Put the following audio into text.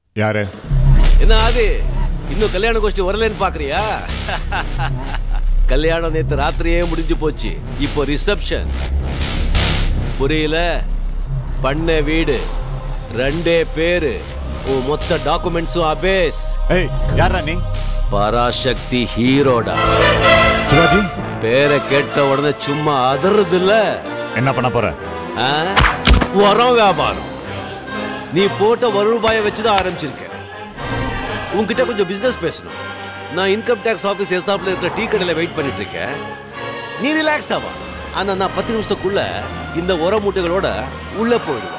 யாரு என்ன ஆதி இன்னும் கல்யாண கோஷ்டி வரலன்னு பாக்குறியா கல்யாணம் நேத்து ராத்திரியே முடிஞ்சு போச்சு இப்போ ரிசப்ஷன் புரியல பண்ண வீடு ரெண்டே பேரு உன் மொத்த டாக்குமெண்ட்ஸும் அபேஸ் ஏய் யாரா நீ பராசக்தி ஹீரோடா சிவாஜி பேரை கேட்ட உடனே சும்மா அதறது இல்ல என்ன பண்ண போற உரம் வியாபாரம் நீ போட்ட ஒரு ரூபாயை வச்சுதான் ஆரம்பிச்சிருக்க உன்கிட்ட கொஞ்சம் பிசினஸ் பேசணும் நான் இன்கம் டேக்ஸ் ஆஃபீஸ் எத்தாப்புல இருக்கிற டீ கடையில் வெயிட் பண்ணிட்டு இருக்கேன் நீ ரிலாக்ஸ் ஆவா ஆனா நான் பத்து நிமிஷத்துக்குள்ள இந்த உர மூட்டைகளோட உள்ள போயிடுவேன்